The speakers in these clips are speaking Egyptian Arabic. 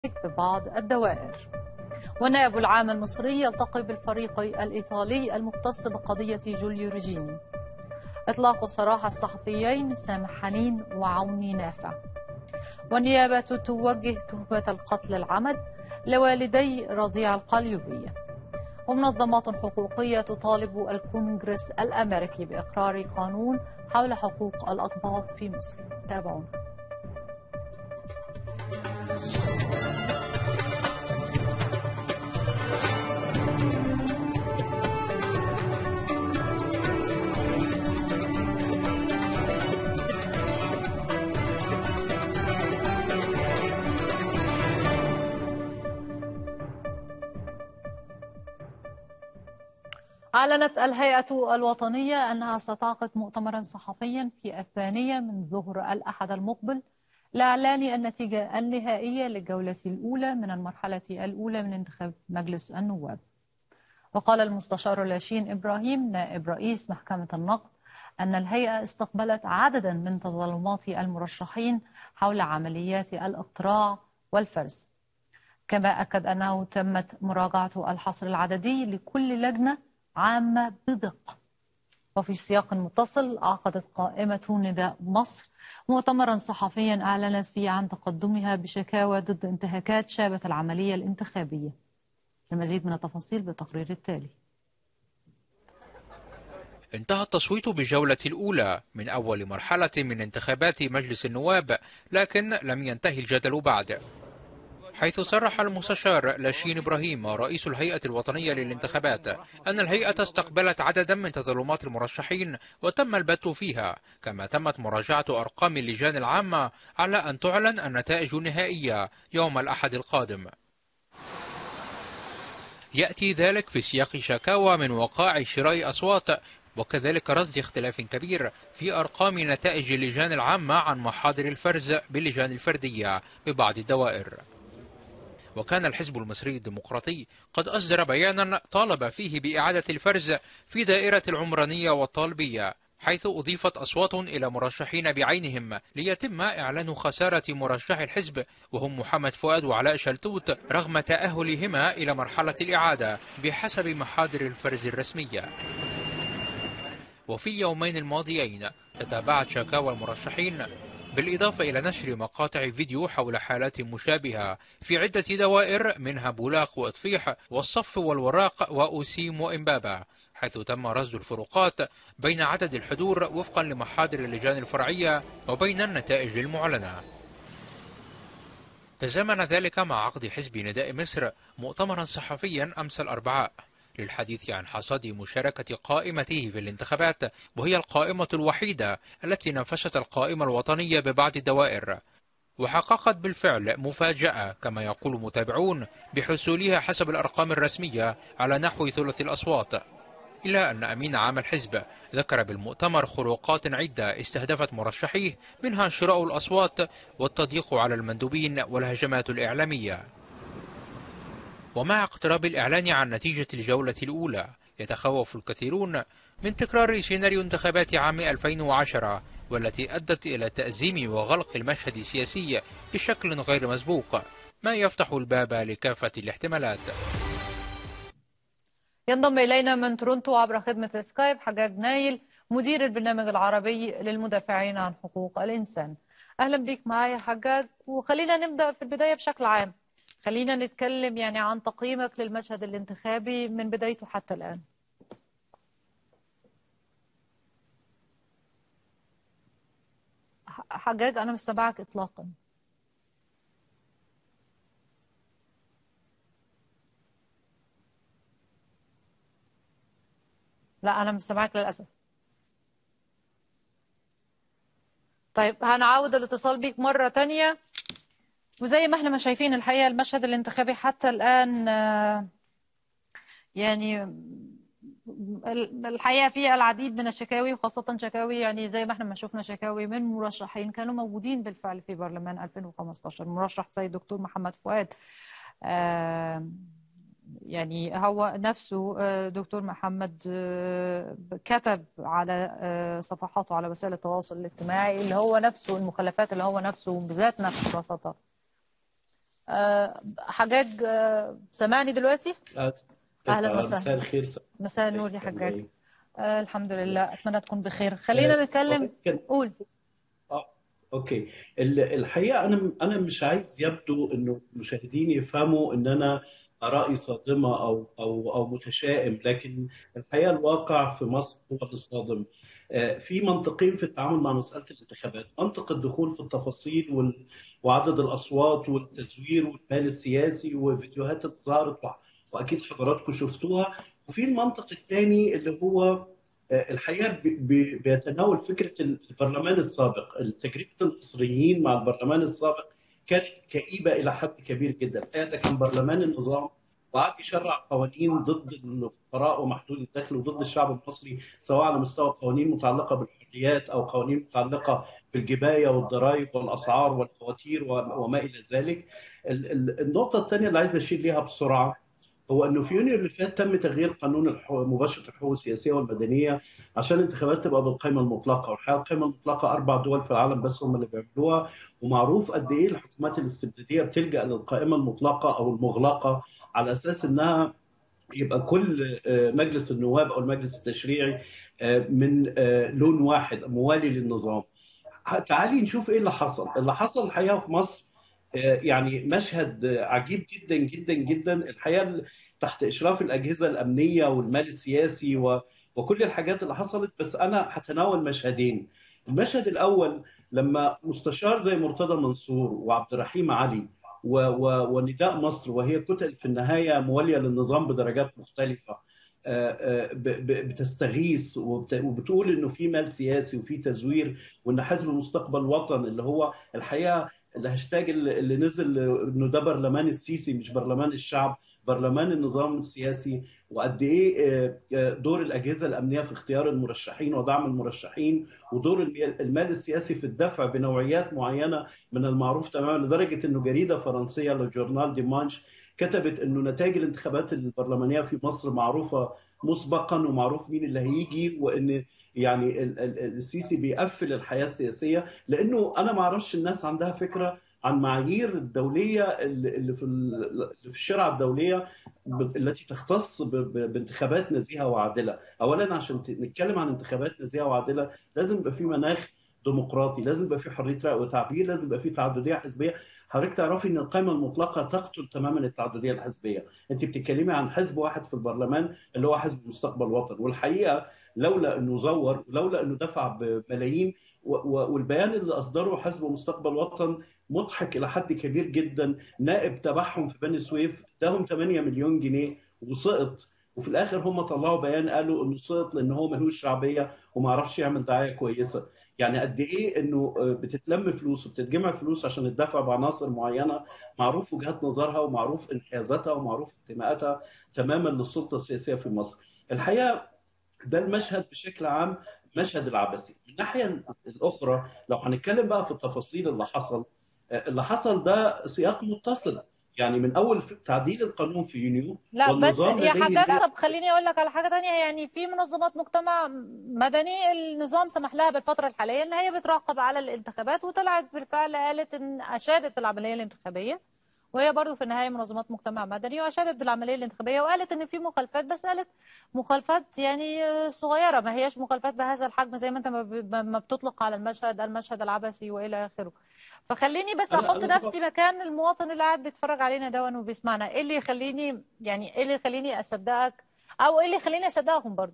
ببعض الدوائر والنائب العام المصري يلتقي بالفريق الإيطالي المختص بقضية جوليو ريجيني إطلاق سراح الصحفيين سامح حنين وعوني نافع والنيابة توجه تهمة القتل العمد لوالدي رضيع القليوبية ومنظمات حقوقية تطالب الكونغرس الأمريكي بإقرار قانون حول حقوق الأقباط في مصر تابعونا أعلنت الهيئة الوطنية أنها ستعقد مؤتمرا صحفيا في الثانية من ظهر الأحد المقبل لإعلان النتيجة النهائية للجولة الأولى من المرحلة الأولى من انتخاب مجلس النواب وقال المستشار لاشين إبراهيم نائب رئيس محكمة النقد أن الهيئة استقبلت عددا من تظلمات المرشحين حول عمليات الاقتراع والفرز كما أكد أنه تمت مراجعة الحصر العددي لكل لجنة عامة بدقة وفي سياق متصل عقدت قائمة نداء مصر مؤتمرا صحفيا أعلنت فيه عن تقدمها بشكاوى ضد انتهاكات شابت العملية الانتخابية المزيد من التفاصيل بالتقرير التالي انتهى التصويت بالجولة الأولى من أول مرحلة من انتخابات مجلس النواب لكن لم ينتهي الجدل بعد حيث صرح المستشار لاشين إبراهيم رئيس الهيئة الوطنية للانتخابات أن الهيئة استقبلت عددا من تظلمات المرشحين وتم البت فيها كما تمت مراجعة أرقام اللجان العامة على أن تعلن النتائج النهائية يوم الأحد القادم يأتي ذلك في سياق شكاوى من وقائع شراء أصوات وكذلك رصد اختلاف كبير في أرقام نتائج اللجان العامة عن محاضر الفرز باللجان الفردية ببعض الدوائر وكان الحزب المصري الديمقراطي قد أصدر بيانا طالب فيه بإعادة الفرز في دائرة العمرانية والطالبية حيث أضيفت أصوات إلى مرشحين بعينهم ليتم إعلان خسارة مرشح الحزب وهم محمد فؤاد وعلاء شلتوت رغم تأهلهما إلى مرحلة الإعادة بحسب محاضر الفرز الرسمية وفي اليومين الماضيين تتابعت شكاوى المرشحين بالإضافة إلى نشر مقاطع فيديو حول حالات مشابهة في عدة دوائر منها بولاق وإطفيح والصف والوراق وأوسيم وإمبابة حيث تم رصد الفروقات بين عدد الحضور وفقا لمحاضر اللجان الفرعية وبين النتائج المعلنة تزامن ذلك مع عقد حزب نداء مصر مؤتمرا صحفيا أمس الأربعاء للحديث عن حصاد مشاركة قائمته في الانتخابات وهي القائمة الوحيدة التي نفشت القائمة الوطنية ببعض الدوائر وحققت بالفعل مفاجأة كما يقول متابعون بحصولها حسب الأرقام الرسمية على نحو ثلث الأصوات إلا أن أمين عام الحزب ذكر بالمؤتمر خروقات عدة استهدفت مرشحيه منها شراء الأصوات والتضييق على المندوبين والهجمات الإعلامية ومع اقتراب الإعلان عن نتيجة الجولة الأولى يتخوف الكثيرون من تكرار سيناريو انتخابات عام 2010 والتي أدت إلى تأزيم وغلق المشهد السياسي بشكل غير مسبوق ما يفتح الباب لكافة الاحتمالات ينضم إلينا من تورونتو عبر خدمة سكايب حجاج نايل مدير البرنامج العربي للمدافعين عن حقوق الإنسان أهلا بك معايا حجاج وخلينا نبدأ في البداية بشكل عام خلينا نتكلم يعني عن تقييمك للمشهد الانتخابي من بدايته حتى الآن حجاج أنا مش سامعك إطلاقا لا أنا مش سامعك للأسف طيب هنعاود الاتصال بيك مرة تانية وزي ما احنا ما شايفين الحقيقة المشهد الانتخابي حتى الآن يعني الحقيقة في العديد من الشكاوي وخاصة شكاوي يعني زي ما احنا ما شفنا شكاوي من مرشحين كانوا موجودين بالفعل في برلمان 2015 مرشح سيد دكتور محمد فؤاد يعني هو نفسه دكتور محمد كتب على صفحاته على وسائل التواصل الاجتماعي اللي هو نفسه المخلفات اللي هو نفسه بذات نفسه رصدها آه، حجاج آه، سامعني دلوقتي اهلا مساء وسهلا الخير مساء النور يا عامل حجاج ايه؟ آه، الحمد لله اتمنى تكون بخير خلينا نتكلم صحيح كان قول اه اوكي ال- الحقيقه انا انا مش عايز يبدو انه المشاهدين يفهموا ان انا ارائي صادمه او او او متشائم لكن الحقيقه الواقع في مصر هو اللي صادم آه، في منطقين في التعامل مع مساله الانتخابات منطق الدخول في التفاصيل وال- وعدد الاصوات والتزوير والمال السياسي وفيديوهات اللي ظهرت وع- واكيد حضراتكم شفتوها وفي المنطق الثاني اللي هو الحقيقه بي- بي- بيتناول فكره البرلمان السابق، تجربه المصريين مع البرلمان السابق كانت كئيبه الى حد كبير جدا، الحقيقه ده كان برلمان النظام وقعد يشرع قوانين ضد الفقراء ومحدود الدخل وضد الشعب المصري سواء على مستوى قوانين متعلقه بالحريات او قوانين متعلقه بالجبايه والضرائب والاسعار والفواتير وما الى ذلك. ال- ال- النقطه الثانيه اللي عايز اشير ليها بسرعه هو انه في يونيو اللي فات تم تغيير قانون الحقوق مباشره الحقوق السياسيه والمدنيه عشان الانتخابات تبقى بالقائمه المطلقه والحقيقه القائمه المطلقه اربع دول في العالم بس هم اللي بيعملوها ومعروف قد ايه الحكومات الاستبداديه بتلجا للقائمه المطلقه او المغلقه على اساس انها يبقى كل آه، مجلس النواب او المجلس التشريعي آه، من آه، لون واحد موالي للنظام تعالي نشوف ايه اللي حصل اللي حصل الحقيقه في مصر آه، يعني مشهد آه، عجيب جدا جدا جدا الحقيقه تحت اشراف الاجهزه الامنيه والمال السياسي و- وكل الحاجات اللي حصلت بس انا هتناول مشهدين المشهد الاول لما مستشار زي مرتضى منصور وعبد الرحيم علي و و ونداء مصر وهي كتل في النهايه مواليه للنظام بدرجات مختلفه آه، آه، ب- ب- بتستغيث وبت- وبتقول انه في مال سياسي وفي تزوير وان حزب مستقبل وطن اللي هو الحقيقه الهاشتاج اللي اللي نزل انه ده برلمان السيسي مش برلمان الشعب برلمان النظام السياسي وقد ايه آه، آه، دور الاجهزه الامنيه في اختيار المرشحين ودعم المرشحين ودور المي- المال السياسي في الدفع بنوعيات معينه من المعروف تماما لدرجه انه جريده فرنسيه لجورنال ديمانش كتبت انه نتائج الانتخابات البرلمانيه في مصر معروفه مسبقا ومعروف مين اللي هيجي وان يعني ال- ال- السيسي بيقفل الحياه السياسيه لانه انا ما اعرفش الناس عندها فكره عن معايير الدوليه اللي اللي في ال- اللي في الشرع الدوليه ب- التي تختص ب- ب- بانتخابات نزيهه وعادله اولا عشان ت- نتكلم عن انتخابات نزيهه وعادله لازم يبقى في مناخ ديمقراطي لازم يبقى في حريه راي وتعبير لازم يبقى في تعدديه حزبيه حضرتك تعرفي ان القائمه المطلقه تقتل تماما التعدديه الحزبيه انت بتتكلمي عن حزب واحد في البرلمان اللي هو حزب مستقبل وطن والحقيقه لولا انه زور ولولا انه دفع بملايين و- و- والبيان اللي اصدره حزب مستقبل وطن مضحك الى حد كبير جدا نائب تبعهم في بني سويف اداهم 8 مليون جنيه وسقط وفي الاخر هم طلعوا بيان قالوا انه سقط لان هو ملوش شعبيه وما عرفش يعمل دعايه كويسه يعني قد ايه انه بتتلم فلوس وبتتجمع فلوس عشان الدفع بعناصر معينه معروف وجهات نظرها ومعروف انحيازاتها ومعروف انتماءاتها تماما للسلطه السياسيه في مصر. الحقيقه ده المشهد بشكل عام مشهد العبثي. من الناحيه الاخرى لو هنتكلم بقى في التفاصيل اللي حصل اللي حصل ده سياق متصل يعني من اول تعديل القانون في يونيو لا بس والنظام يا لديه حجاج الآن طب خليني اقول لك على حاجه تانية يعني في منظمات مجتمع مدني النظام سمح لها بالفتره الحاليه ان هي بتراقب على الانتخابات وطلعت بالفعل قالت ان اشادت بالعمليه الانتخابيه وهي برضو في النهايه منظمات مجتمع مدني واشادت بالعمليه الانتخابيه وقالت ان في مخالفات بس قالت مخالفات يعني صغيره ما هياش مخالفات بهذا الحجم زي ما انت ما ب- ما بتطلق على المشهد المشهد العبثي والى اخره فخليني بس انا احط انا نفسي مكان المواطن اللي قاعد بيتفرج علينا دون وبيسمعنا ايه اللي يخليني يعني ايه اللي يخليني اصدقك او ايه اللي يخليني اصدقهم برضو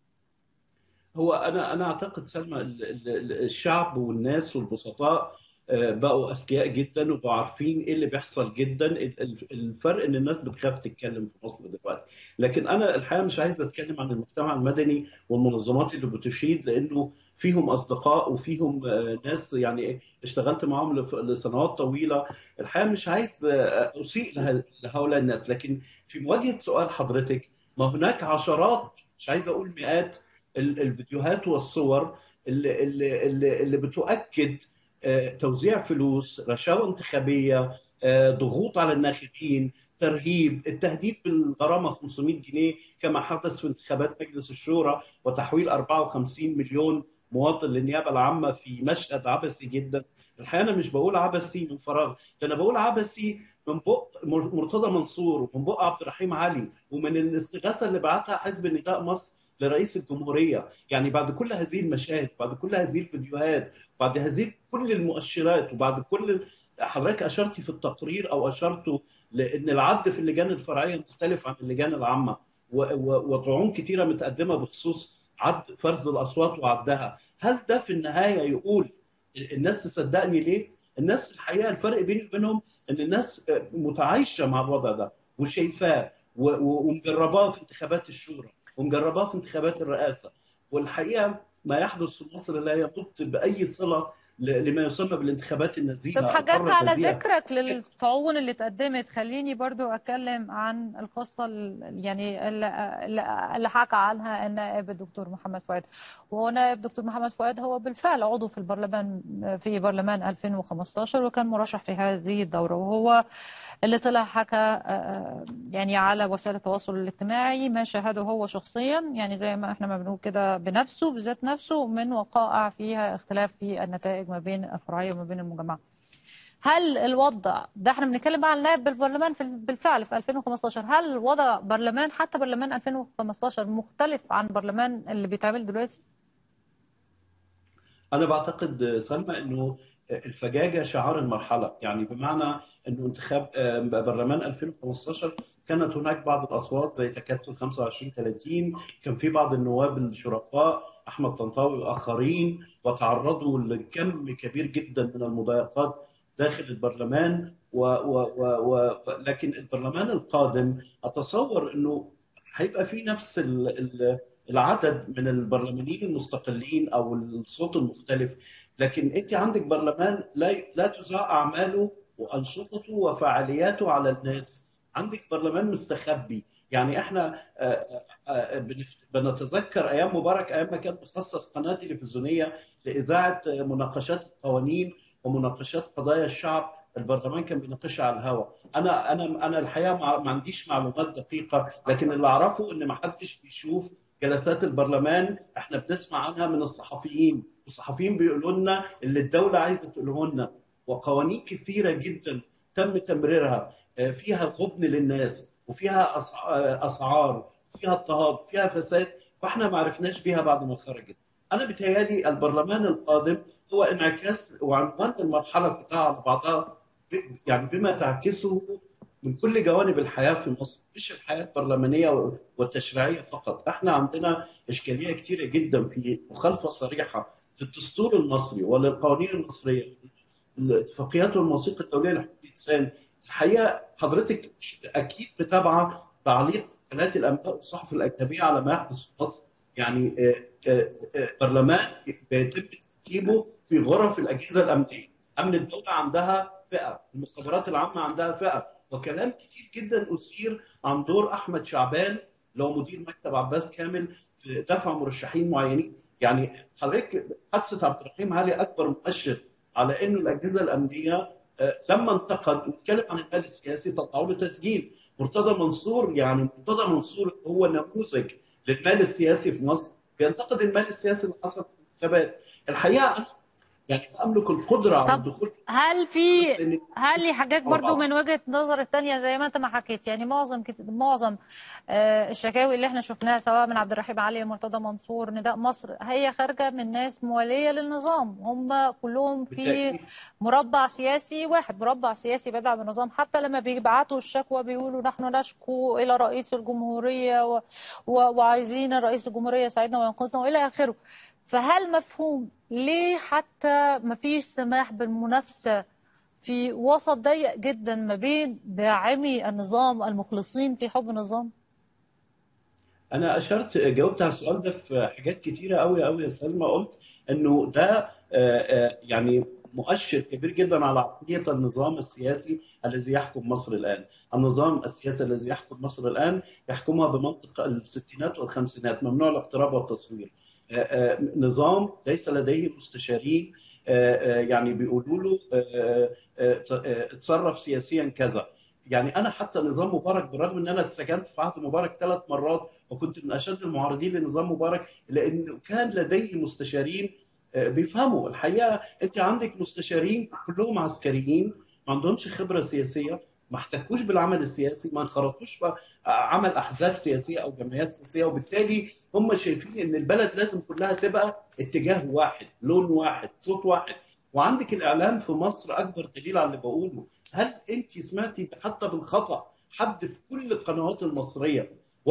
هو انا انا اعتقد سلمى ال- ال- ال- الشعب والناس والبسطاء آه، بقوا اذكياء جدا وبقوا عارفين ايه اللي بيحصل جدا ال- ال- الفرق ان الناس بتخاف تتكلم في مصر دلوقتي لكن انا الحقيقه مش عايز اتكلم عن المجتمع المدني والمنظمات اللي بتشيد لانه فيهم اصدقاء وفيهم آه، ناس يعني اشتغلت معاهم لف- لسنوات طويله الحقيقه مش عايز آه، اسيء له- لهؤلاء الناس لكن في مواجهه سؤال حضرتك ما هناك عشرات مش عايز اقول مئات ال- الفيديوهات والصور اللي اللي اللي اللي بتؤكد آه، توزيع فلوس رشاوى انتخابيه آه، ضغوط على الناخبين ترهيب التهديد بالغرامه 500 جنيه كما حدث في انتخابات مجلس الشورى وتحويل 54 مليون مواطن للنيابه العامه في مشهد عبثي جدا الحقيقه انا مش بقول عبثي من فراغ ده انا بقول عبثي من بق مرتضى منصور ومن بق عبد الرحيم علي ومن الاستغاثه اللي بعتها حزب النداء مصر لرئيس الجمهوريه يعني بعد كل هذه المشاهد بعد كل هذه الفيديوهات بعد هذه كل المؤشرات وبعد كل حضرتك اشرتي في التقرير او اشرتوا لان العد في اللجان الفرعيه مختلف عن اللجان العامه وطعون كثيره متقدمه بخصوص عد فرز الاصوات وعدها هل ده في النهايه يقول الناس تصدقني ليه الناس الحقيقه الفرق بيني وبينهم ان الناس متعايشه مع الوضع ده وشايفاه ومجرباه في انتخابات الشورى ومجرباه في انتخابات الرئاسه والحقيقه ما يحدث في مصر لا يمت باي صله لما يسمى بالانتخابات النزيهه طب حاجات على ذكرك للطعون اللي اتقدمت خليني برضو اتكلم عن القصه يعني اللي حكى عنها النائب الدكتور محمد فؤاد وهو نائب دكتور محمد فؤاد هو بالفعل عضو في البرلمان في برلمان 2015 وكان مرشح في هذه الدوره وهو اللي طلع حكى يعني على وسائل التواصل الاجتماعي ما شاهده هو شخصيا يعني زي ما احنا ما بنقول كده بنفسه بذات نفسه من وقائع فيها اختلاف في النتائج ما بين الفرعيه وما بين المجمعه. هل الوضع ده احنا بنتكلم عن نائب بالبرلمان في بالفعل في 2015 هل الوضع برلمان حتى برلمان 2015 مختلف عن برلمان اللي بيتعمل دلوقتي؟ انا بعتقد سلمى انه الفجاجه شعار المرحله يعني بمعنى انه انتخاب برلمان 2015 كانت هناك بعض الاصوات زي تكتل 25 30 كان في بعض النواب الشرفاء احمد طنطاوي واخرين وتعرضوا لكم كبير جدا من المضايقات داخل البرلمان و و و و لكن البرلمان القادم اتصور انه هيبقى في نفس العدد من البرلمانيين المستقلين او الصوت المختلف لكن انت عندك برلمان لا لا تذاع اعماله وانشطته وفعالياته على الناس عندك برلمان مستخبي يعني احنا بنتذكر ايام مبارك ايام ما كان مخصص قناه تلفزيونيه لاذاعه مناقشات القوانين ومناقشات قضايا الشعب البرلمان كان بيناقشها على الهواء انا انا انا الحقيقه ما عنديش معلومات دقيقه لكن اللي اعرفه ان ما حدش بيشوف جلسات البرلمان احنا بنسمع عنها من الصحفيين الصحفيين بيقولوا لنا اللي الدوله عايزه تقوله لنا وقوانين كثيره جدا تم تمريرها فيها غبن للناس وفيها اسعار وفيها اضطهاد وفيها فساد واحنا ما عرفناش بيها بعد ما خرجت انا بتهيالي البرلمان القادم هو انعكاس وعنوان المرحله بتاعها على بعضها يعني بما تعكسه من كل جوانب الحياه في مصر مش الحياه البرلمانيه والتشريعيه فقط احنا عندنا اشكاليه كثيره جدا في مخالفه صريحه للدستور المصري وللقوانين المصريه الاتفاقيات والمواثيق الدوليه لحقوق الانسان الحقيقه حضرتك اكيد متابعه تعليق قناه الانباء والصحف الاجنبيه على ما يحدث في مصر يعني برلمان بيتم تركيبه في غرف الاجهزه الامنيه امن الدوله عندها فئه المخابرات العامه عندها فئه وكلام كتير جدا اثير عن دور احمد شعبان لو مدير مكتب عباس كامل في دفع مرشحين معينين يعني حضرتك حادثه عبد الرحيم علي اكبر مؤشر على انه الاجهزه الامنيه لما انتقد واتكلم عن المال السياسي طلعوا له تسجيل مرتضى منصور يعني مرتضى منصور هو نموذج للمال السياسي في مصر بينتقد المال السياسي اللي حصل في الانتخابات الحقيقه انا يعني املك القدره على الدخول هل في هل لي حاجات برضو من وجهه نظر الثانيه زي ما انت ما حكيت يعني معظم معظم الشكاوي اللي احنا شفناها سواء من عبد الرحيم علي مرتضى منصور نداء مصر هي خارجه من ناس مواليه للنظام هم كلهم في مربع سياسي واحد مربع سياسي بدعم النظام حتى لما بيبعتوا الشكوى بيقولوا نحن نشكو الى رئيس الجمهوريه و... و... وعايزين رئيس الجمهوريه يساعدنا وينقذنا والى اخره فهل مفهوم ليه حتى ما فيش سماح بالمنافسة في وسط ضيق جدا ما بين داعمي النظام المخلصين في حب النظام؟ أنا أشرت جاوبت على السؤال ده في حاجات كتيرة قوي قوي يا سلمى قلت إنه ده يعني مؤشر كبير جدا على عقلية النظام السياسي الذي يحكم مصر الآن النظام السياسي الذي يحكم مصر الآن يحكمها بمنطق الستينات والخمسينات ممنوع الاقتراب والتصوير نظام ليس لديه مستشارين يعني بيقولوا له اتصرف سياسيا كذا يعني انا حتى نظام مبارك بالرغم ان انا اتسجنت في عهد مبارك ثلاث مرات وكنت من اشد المعارضين لنظام مبارك لانه كان لديه مستشارين بيفهموا الحقيقه انت عندك مستشارين كلهم عسكريين ما عندهمش خبره سياسيه ما احتكوش بالعمل السياسي ما انخرطوش في عمل احزاب سياسيه او جمعيات سياسيه وبالتالي هم شايفين ان البلد لازم كلها تبقى اتجاه واحد لون واحد صوت واحد وعندك الاعلام في مصر اكبر دليل على اللي بقوله هل انت سمعتي حتى بالخطا حد في كل القنوات المصريه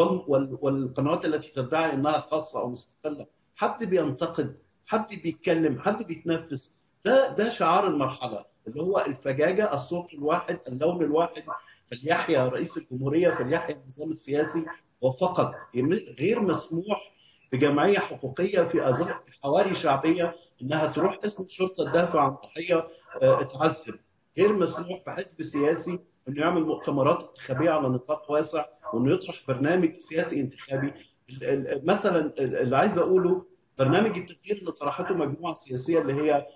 والقنوات التي تدعي انها خاصه او مستقله حد بينتقد حد بيتكلم حد بيتنفس ده ده شعار المرحله اللي هو الفجاجه الصوت الواحد اللون الواحد فليحيا رئيس الجمهوريه فليحيا النظام السياسي وفقط غير مسموح بجمعيه حقوقيه في في حواري شعبيه انها تروح اسم الشرطه تدافع عن ضحيه اتعذب غير مسموح بحزب سياسي انه يعمل مؤتمرات انتخابيه على نطاق واسع وانه يطرح برنامج سياسي انتخابي مثلا اللي عايز اقوله برنامج التغيير اللي طرحته مجموعه سياسيه اللي هي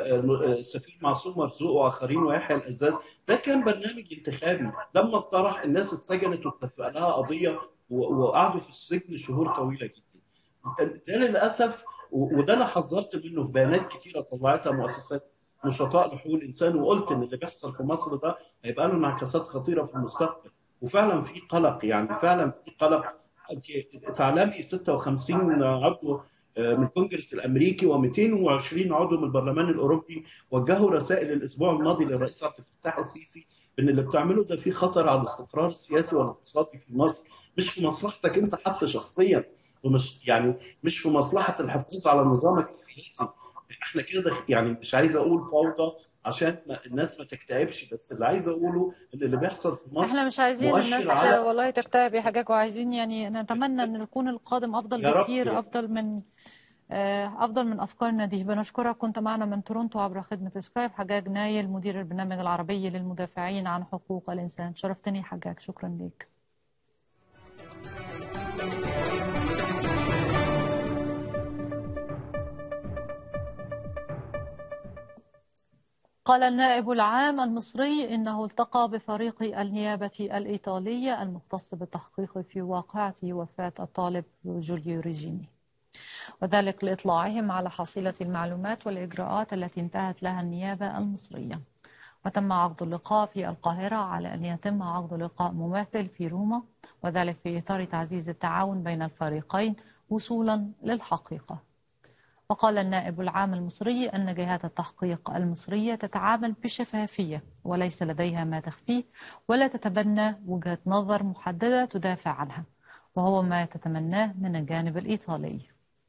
سفير معصوم مرزوق واخرين ويحيى الازاز ده كان برنامج انتخابي لما اقترح الناس اتسجنت واتفق لها قضيه وقعدوا في السجن شهور طويله جدا ده للاسف وده انا حذرت منه في بيانات كثيره طلعتها مؤسسات نشطاء لحقوق الانسان وقلت ان اللي بيحصل في مصر ده هيبقى له انعكاسات خطيره في المستقبل وفعلا في قلق يعني فعلا في قلق تعلمي 56 عضو من الكونجرس الامريكي و220 عضو من البرلمان الاوروبي وجهوا رسائل الاسبوع الماضي للرئيس عبد الفتاح السيسي ان اللي بتعمله ده فيه خطر على الاستقرار السياسي والاقتصادي في مصر مش في مصلحتك انت حتى شخصيا ومش يعني مش في مصلحه الحفاظ على نظامك السياسي احنا كده يعني مش عايز اقول فوضى عشان ما الناس ما تكتئبش بس اللي عايز اقوله ان اللي بيحصل في مصر احنا مش عايزين الناس على... والله تكتئب يا حاجاج وعايزين يعني نتمنى ان يكون القادم افضل بكثير افضل من افضل من افكارنا دي بنشكرك كنت معنا من تورونتو عبر خدمه سكايب حجاج نايل مدير البرنامج العربي للمدافعين عن حقوق الانسان شرفتني حجاج شكرا لك قال النائب العام المصري إنه التقى بفريق النيابة الإيطالية المختص بالتحقيق في واقعة وفاة الطالب جوليو ريجيني وذلك لإطلاعهم على حصيلة المعلومات والإجراءات التي انتهت لها النيابة المصرية وتم عقد اللقاء في القاهرة على أن يتم عقد لقاء مماثل في روما وذلك في إطار تعزيز التعاون بين الفريقين وصولا للحقيقة وقال النائب العام المصري أن جهات التحقيق المصرية تتعامل بشفافية وليس لديها ما تخفيه ولا تتبنى وجهة نظر محددة تدافع عنها وهو ما تتمناه من الجانب الإيطالي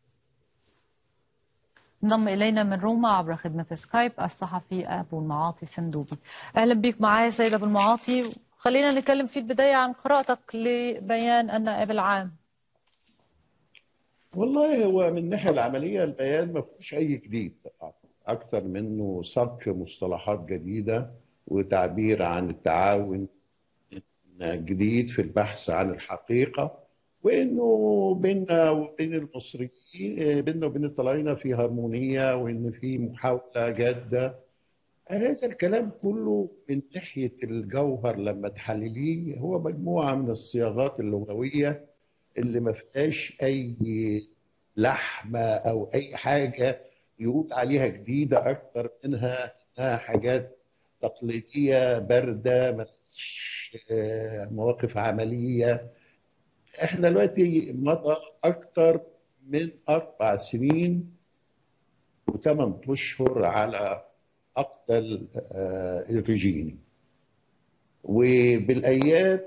انضم إلينا من روما عبر خدمة سكايب الصحفي أبو المعاطي سندوبي أهلا بك معايا سيد أبو المعاطي خلينا نتكلم في البداية عن قراءتك لبيان النائب العام والله هو من الناحيه العمليه البيان ما فيهوش اي جديد اكثر منه صك مصطلحات جديده وتعبير عن التعاون جديد في البحث عن الحقيقه وانه بيننا وبين المصريين بيننا وبين الطلاينه في هارمونيه وان في محاوله جاده هذا الكلام كله من ناحيه الجوهر لما تحلليه هو مجموعه من الصياغات اللغويه اللي ما فيهاش اي لحمه او اي حاجه يقول عليها جديده اكتر منها انها حاجات تقليديه بارده ما مواقف عمليه احنا دلوقتي مضى اكتر من اربع سنين وثمان اشهر على مقتل الرجيني وبالايام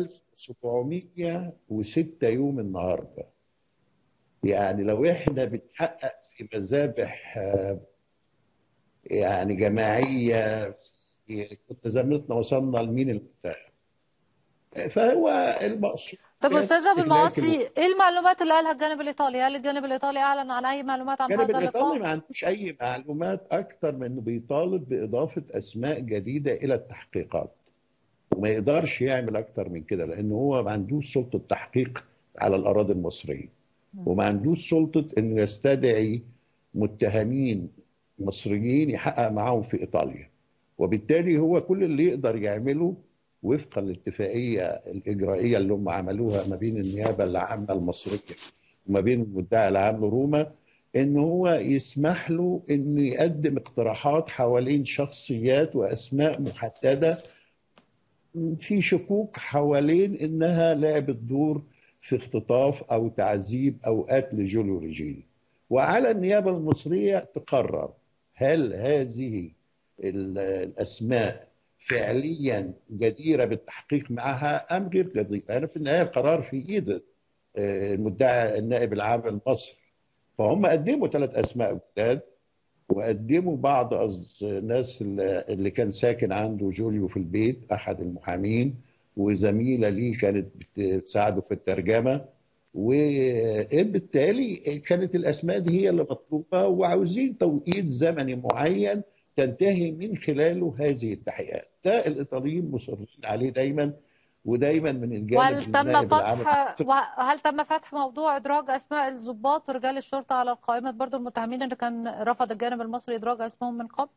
1706 يوم النهارده يعني لو احنا بنحقق في مذابح يعني جماعيه كنت زميلتنا وصلنا لمين المتهم فهو المقصود طب استاذ ابو المعاطي ايه المعلومات اللي قالها الجانب الايطالي؟ هل الجانب الايطالي اعلن عن اي معلومات عن هذا اللقاء؟ الجانب الايطالي ما عندوش اي معلومات اكثر من انه بيطالب باضافه اسماء جديده الى التحقيقات. وما يقدرش يعمل اكتر من كده لان هو ما عندوش سلطه تحقيق على الاراضي المصريه وما عندوش سلطه انه يستدعي متهمين مصريين يحقق معاهم في ايطاليا وبالتالي هو كل اللي يقدر يعمله وفقا للاتفاقيه الاجرائيه اللي هم عملوها ما بين النيابه العامه المصريه وما بين المدعي العام لروما ان هو يسمح له انه يقدم اقتراحات حوالين شخصيات واسماء محدده في شكوك حوالين انها لعبت دور في اختطاف او تعذيب او قتل جوليو ريجيني وعلى النيابه المصريه تقرر هل هذه ال- الاسماء فعليا جديره بالتحقيق معها ام غير جديره؟ انا في النهايه القرار في ايد آه، المدعي النائب العام المصري فهم قدموا ثلاث اسماء جداد وقدموا بعض أص- ناس اللي اللي كان ساكن عنده جوليو في البيت احد المحامين وزميله ليه كانت بتساعده في الترجمه وبالتالي كانت الاسماء دي هي اللي مطلوبه وعاوزين توقيت زمني معين تنتهي من خلاله هذه التحقيقات ده الايطاليين مصرين عليه دايما ودايما من الجانب وهل تم النائب العام فتح وهل تم فتح موضوع ادراج اسماء الضباط ورجال الشرطه على القائمه برضو المتهمين اللي كان رفض الجانب المصري ادراج اسمهم من قبل؟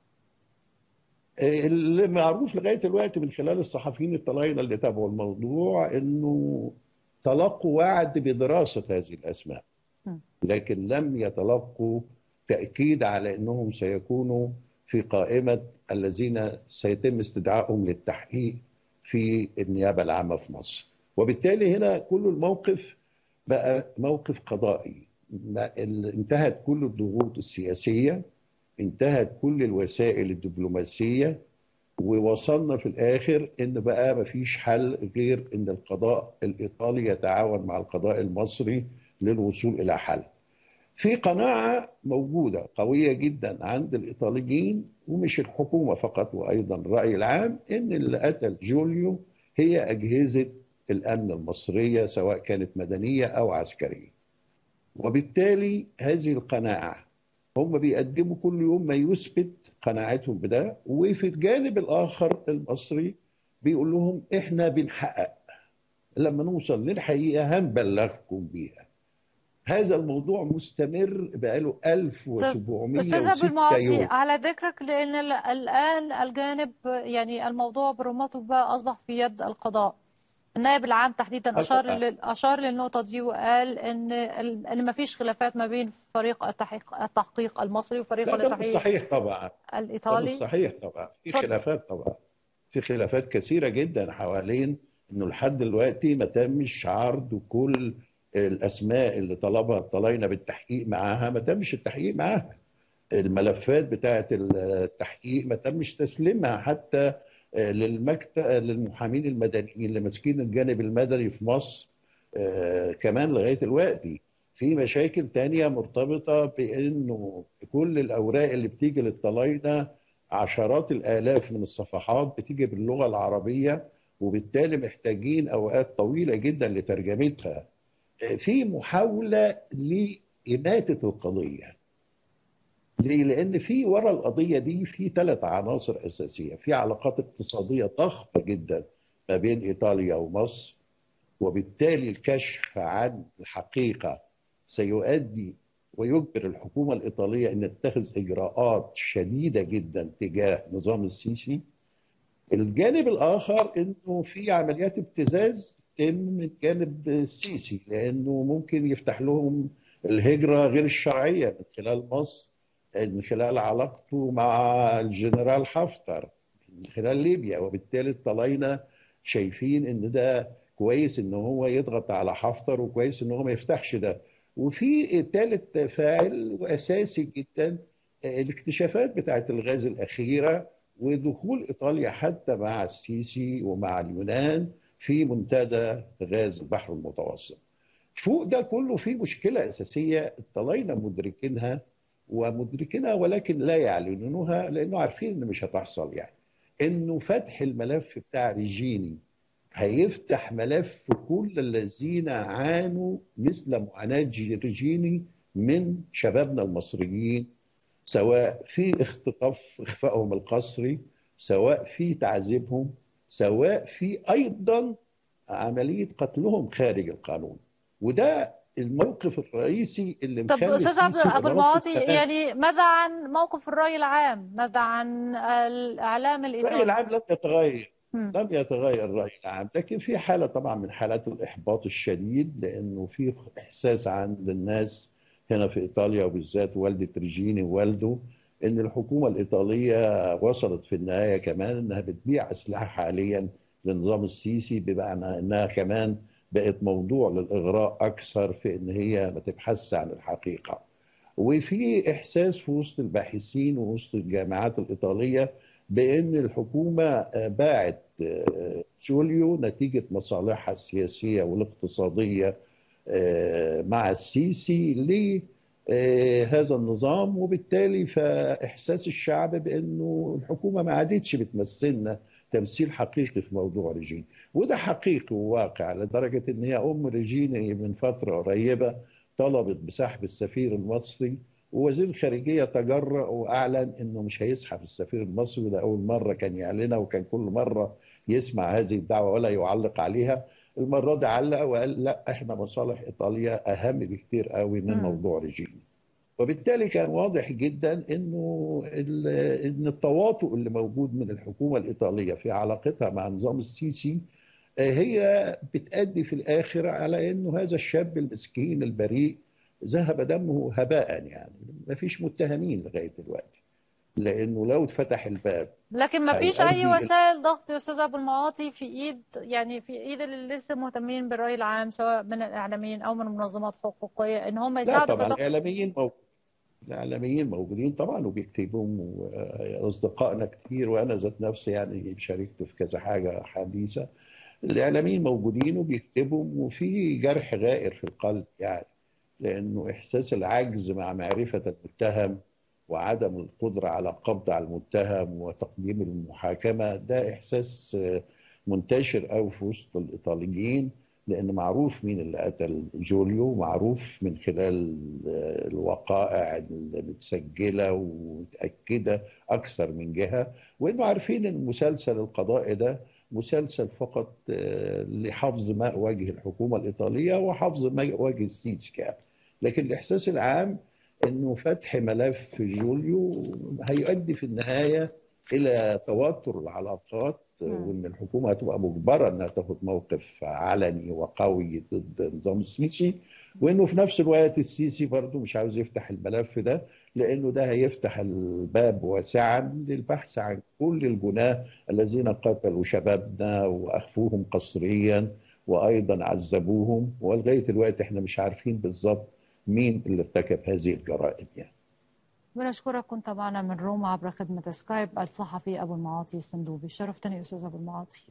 اللي معروف لغايه دلوقتي من خلال الصحفيين الطلاينه اللي تابعوا الموضوع انه تلقوا وعد بدراسه هذه الاسماء م. لكن لم يتلقوا تاكيد على انهم سيكونوا في قائمه الذين سيتم استدعائهم للتحقيق في النيابه العامه في مصر وبالتالي هنا كل الموقف بقى موقف قضائي ما- ال- انتهت كل الضغوط السياسيه انتهت كل الوسائل الدبلوماسية ووصلنا في الآخر إن بقى مفيش حل غير إن القضاء الإيطالي يتعاون مع القضاء المصري للوصول إلى حل في قناعة موجودة قوية جدا عند الإيطاليين ومش الحكومة فقط وأيضا الرأي العام إن اللي قتل جوليو هي أجهزة الأمن المصرية سواء كانت مدنية أو عسكرية وبالتالي هذه القناعة هم بيقدموا كل يوم ما يثبت قناعتهم بده وفي الجانب الآخر المصري بيقول لهم إحنا بنحقق لما نوصل للحقيقة هنبلغكم بيها هذا الموضوع مستمر بقاله أستاذ 1706 أبو المعاطي يوم على ذكرك لأن ال- الآن الجانب يعني الموضوع برمته بقى أصبح في يد القضاء النائب العام تحديدا أشار القضاء. لل- أشار للنقطة دي وقال إن ال- إن ما فيش خلافات ما بين فريق التحقيق التحقيق المصري وفريق لا ده مش التحقيق صحيح طبعا ده مش الإيطالي صحيح طبعا في اتفضل. خلافات طبعا في خلافات كثيرة جدا حوالين انه لحد دلوقتي ما تمش عرض كل الاسماء اللي طلبها طلعنا بالتحقيق معاها ما تمش التحقيق معاها الملفات بتاعه التحقيق ما تمش تسليمها حتى للمكتب للمحامين المدنيين اللي ماسكين الجانب المدني في مصر آه، كمان لغايه دلوقتي في مشاكل تانية مرتبطة بأنه كل الأوراق اللي بتيجي للطلاينة عشرات الآلاف من الصفحات بتيجي باللغة العربية وبالتالي محتاجين أوقات طويلة جدا لترجمتها في محاولة لإماتة القضية ليه؟ لأن في ورا القضية دي في ثلاث عناصر أساسية في علاقات اقتصادية ضخمة جدا ما بين إيطاليا ومصر وبالتالي الكشف عن الحقيقة سيؤدي ويجبر الحكومة الإيطالية أن تتخذ إجراءات شديدة جدا تجاه نظام السيسي الجانب الآخر أنه في عمليات ابتزاز تتم من جانب السيسي لأنه ممكن يفتح لهم الهجرة غير الشرعية من خلال مصر من خلال علاقته مع الجنرال حفتر من خلال ليبيا وبالتالي اطلعنا شايفين ان ده كويس ان هو يضغط على حفتر وكويس ان هو ما يفتحش ده وفي ثالث فاعل واساسي جدا الاكتشافات بتاعت الغاز الاخيره ودخول ايطاليا حتى مع السيسي ومع اليونان في منتدى غاز البحر المتوسط. فوق ده كله في مشكله اساسيه اطلعنا مدركينها ومدركينها ولكن لا يعلنونها لانه عارفين ان مش هتحصل يعني. انه فتح الملف بتاع ريجيني هيفتح ملف كل الذين عانوا مثل معاناة ريجيني من شبابنا المصريين سواء في اختطاف اخفائهم القسري سواء في تعذيبهم سواء في ايضا عمليه قتلهم خارج القانون وده الموقف الرئيسي اللي طب مخلي استاذ عبد السيسي ابو إدارات المعاطي التفاهم. يعني ماذا عن موقف الراي العام ماذا عن الاعلام الرأي الايطالي العام لم يتغير مم. لم يتغير الرأي العام لكن في حالة طبعا من حالات الإحباط الشديد لأنه في إحساس عند الناس هنا في إيطاليا وبالذات والدة ريجيني ووالده إن الحكومة الإيطالية وصلت في النهاية كمان إنها بتبيع أسلحة حاليا لنظام السيسي بمعنى انها كمان بقت موضوع للاغراء اكثر في ان هي ما تبحثش عن الحقيقه. وفي احساس في وسط الباحثين ووسط الجامعات الايطاليه بان الحكومه باعت جوليو نتيجه مصالحها السياسيه والاقتصاديه مع السيسي لهذا النظام وبالتالي فاحساس الشعب بانه الحكومه ما عادتش بتمثلنا تمثيل حقيقي في موضوع ريجين وده حقيقي وواقع لدرجه ان هي ام ريجين من فتره قريبه طلبت بسحب السفير المصري ووزير الخارجيه تجرأ واعلن انه مش هيسحب السفير المصري وده اول مره كان يعلنها وكان كل مره يسمع هذه الدعوه ولا يعلق عليها المره دي علق وقال لا احنا مصالح ايطاليا اهم بكتير قوي من مم. موضوع ريجين وبالتالي كان واضح جدا انه ال- ان التواطؤ اللي موجود من الحكومه الايطاليه في علاقتها مع نظام السيسي آه، هي بتأدي في الاخر على انه هذا الشاب المسكين البريء ذهب دمه هباء يعني ما فيش متهمين لغايه دلوقتي لانه لو اتفتح الباب لكن ما فيش اي هيؤدي إلى- وسائل ضغط يا استاذ ابو المعاطي في ايد يعني في ايد اللي لسه مهتمين بالراي العام سواء من الاعلاميين او من منظمات حقوقيه ان هم لا يساعدوا في طبعا ضغط الاعلاميين موجودين الاعلاميين موجودين طبعا وبيكتبوا اصدقائنا كتير وانا ذات نفسي يعني شاركت في كذا حاجه حديثه الاعلاميين موجودين وبيكتبوا وفي جرح غائر في القلب يعني لانه احساس العجز مع معرفه المتهم وعدم القدره على القبض على المتهم وتقديم المحاكمه ده احساس آه، منتشر قوي في وسط الايطاليين لان معروف مين اللي قتل جوليو معروف من خلال آه، الوقائع المتسجله ومتاكده اكثر من جهه وانه عارفين ان المسلسل القضائي ده مسلسل فقط آه، لحفظ ماء وجه الحكومه الايطاليه وحفظ ماء وجه السيسي كمان لكن الاحساس العام انه فتح ملف جوليو هيؤدي في النهايه الى توتر العلاقات مم. وان الحكومه هتبقى مجبره انها تاخد موقف علني وقوي ضد نظام السيسي وانه في نفس الوقت السيسي برضه مش عاوز يفتح الملف ده لانه ده هيفتح الباب واسعا للبحث عن كل الجناه الذين قتلوا شبابنا واخفوهم قسريا وايضا عذبوهم ولغايه الوقت احنا مش عارفين بالظبط مين اللي ارتكب هذه الجرائم يعني بنشكرك كنت معنا من روما عبر خدمه سكايب الصحفي ابو المعاطي الصندوبي شرفتني استاذ ابو المعاطي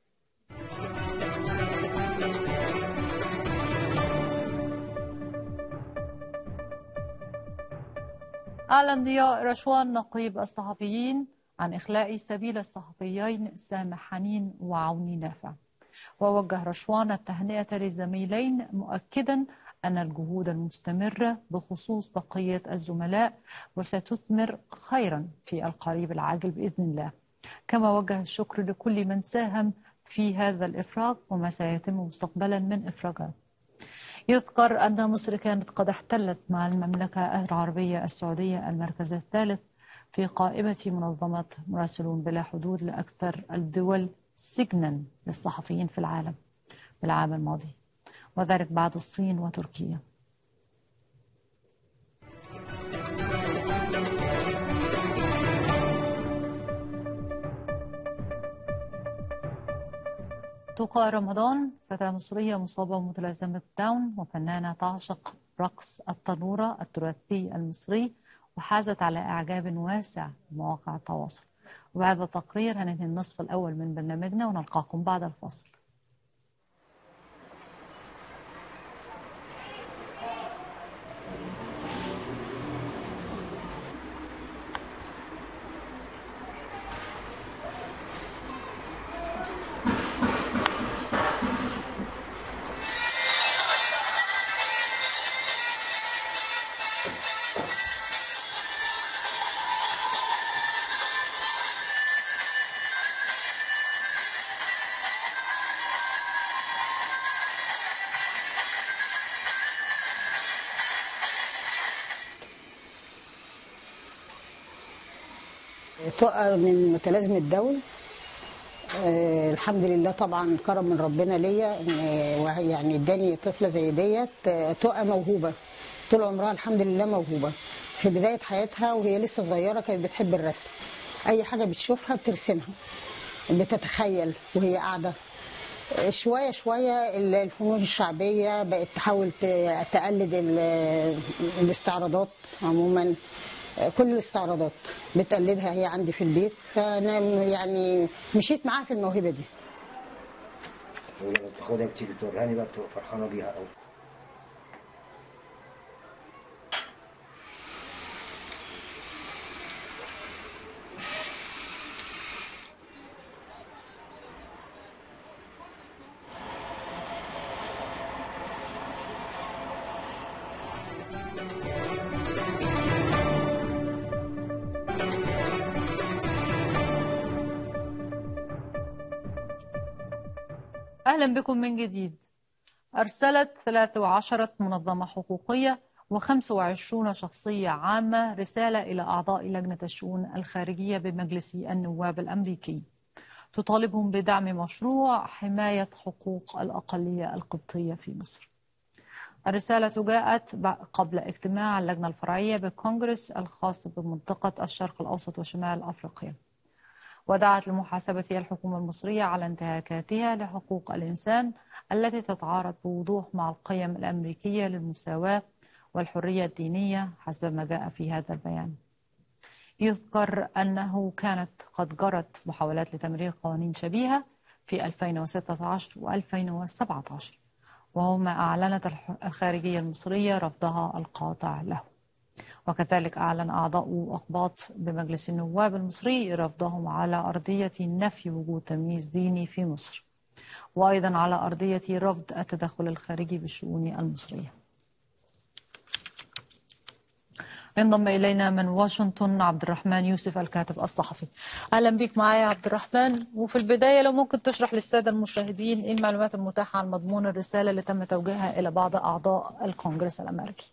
أعلن ضياء رشوان نقيب الصحفيين عن إخلاء سبيل الصحفيين سامح حنين وعوني نافع ووجه رشوان التهنئة للزميلين مؤكدا أن الجهود المستمرة بخصوص بقية الزملاء وستثمر خيرا في القريب العاجل بإذن الله كما وجه الشكر لكل من ساهم في هذا الإفراج وما سيتم مستقبلا من إفراجات يذكر أن مصر كانت قد احتلت مع المملكة العربية السعودية المركز الثالث في قائمة منظمة مراسلون بلا حدود لأكثر الدول سجنا للصحفيين في العالم بالعام الماضي وذلك بعد الصين وتركيا تقى رمضان فتاة مصرية مصابة بمتلازمة داون وفنانة تعشق رقص التنورة التراثي المصري وحازت على إعجاب واسع بمواقع التواصل وبهذا التقرير هننهي النصف الأول من برنامجنا ونلقاكم بعد الفاصل تقى من متلازمة داون آه، الحمد لله طبعا كرم من ربنا ليا إن- وه- يعني اداني طفله زي ديت آه، تقى موهوبه طول عمرها الحمد لله موهوبه في بدايه حياتها وهي لسه صغيره كانت بتحب الرسم اي حاجه بتشوفها بترسمها بتتخيل وهي قاعده شويه شويه ال- الفنون الشعبيه بقت تحاول ت- تقلد ال- الاستعراضات عموما كل الاستعراضات بتقلدها هي عندي في البيت فانا يعني مشيت معاها في الموهبه دي ولما بتاخدها بتيجي توريهاني بقى بتبقى فرحانه بيها قوي أهلا بكم من جديد أرسلت 13 منظمة حقوقية و25 شخصية عامة رسالة إلى أعضاء لجنة الشؤون الخارجية بمجلس النواب الأمريكي تطالبهم بدعم مشروع حماية حقوق الأقلية القبطية في مصر الرسالة جاءت ب- قبل اجتماع اللجنة الفرعية بالكونغرس الخاص بمنطقة الشرق الأوسط وشمال أفريقيا ودعت لمحاسبة الحكومة المصرية على انتهاكاتها لحقوق الإنسان التي تتعارض بوضوح مع القيم الأمريكية للمساواة والحرية الدينية حسب ما جاء في هذا البيان يذكر أنه كانت قد جرت محاولات لتمرير قوانين شبيهة في 2016 و2017 وهما أعلنت الح- الخارجية المصرية رفضها القاطع له وكذلك أعلن أعضاء أقباط بمجلس النواب المصري رفضهم على أرضية نفي وجود تمييز ديني في مصر وأيضا على أرضية رفض التدخل الخارجي بالشؤون المصرية انضم إلينا من واشنطن عبد الرحمن يوسف الكاتب الصحفي أهلا بك معايا يا عبد الرحمن وفي البداية لو ممكن تشرح للسادة المشاهدين إيه المعلومات المتاحة عن مضمون الرسالة اللي تم توجيهها إلى بعض أعضاء الكونغرس الأمريكي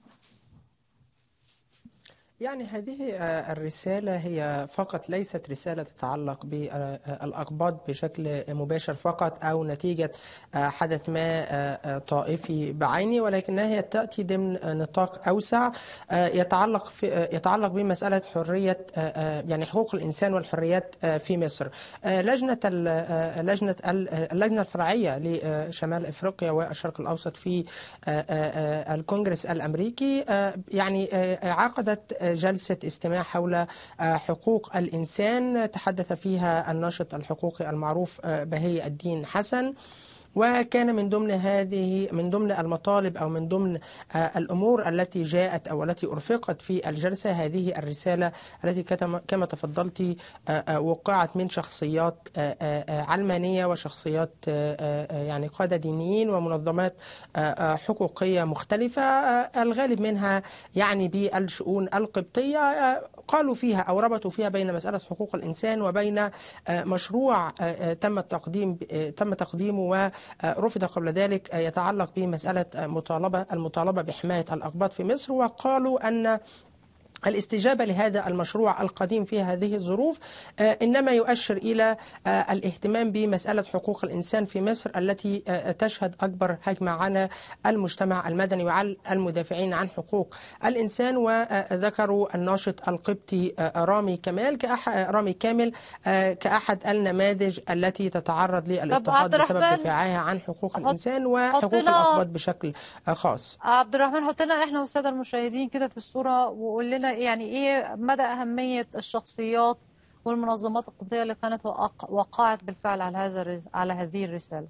يعني هذه آه، الرسالة هي فقط ليست رسالة تتعلق بالأقباط بشكل مباشر فقط أو نتيجة آه، حدث ما آه، آه، طائفي بعينه ولكنها هي تأتي ضمن آه، نطاق أوسع آه، يتعلق في آه، يتعلق بمسألة حرية آه، آه، يعني حقوق الإنسان والحريات آه، في مصر. آه، لجنة ال- آه، لجنة ال- آه، اللجنة الفرعية لشمال أفريقيا والشرق الأوسط في آه، آه، آه، الكونغرس الأمريكي آه، يعني آه، عقدت جلسة استماع حول آه، حقوق الإنسان تحدث فيها الناشط الحقوقي المعروف آه، بهي الدين حسن وكان من ضمن هذه من ضمن المطالب او من ضمن آه، الامور التي جاءت او التي ارفقت في الجلسه هذه الرساله التي كتم- كما تفضلت آه، آه، وقعت من شخصيات آه، آه، آه، علمانيه وشخصيات آه، آه، يعني قاده دينيين ومنظمات آه، آه، حقوقيه مختلفه آه، الغالب منها يعني بالشؤون القبطيه آه، قالوا فيها او ربطوا فيها بين مساله حقوق الانسان وبين آه، مشروع آه، آه، تم التقديم آه، تم تقديمه ورفض قبل ذلك آه، يتعلق بمساله آه، مطالبه المطالبه بحمايه الاقباط في مصر وقالوا ان الاستجابة لهذا المشروع القديم في هذه الظروف آه، إنما يؤشر إلى آه، الاهتمام بمسألة حقوق الإنسان في مصر التي آه، تشهد أكبر هجمة على المجتمع المدني وعلى المدافعين عن حقوق الإنسان وذكروا الناشط القبطي آه، رامي كمال كأح رامي كامل آه، كأحد النماذج التي تتعرض للاضطهاد عبد بسبب الرحمن، دفاعها عن حقوق حط- الإنسان وحقوق حط لنا- الأقباط بشكل آه، خاص عبد الرحمن حط لنا احنا والساده المشاهدين كده في الصوره وقول لنا يعني ايه مدى اهميه الشخصيات والمنظمات القبطيه اللي كانت وقع- وقعت بالفعل على هذا الرس- على هذه الرساله.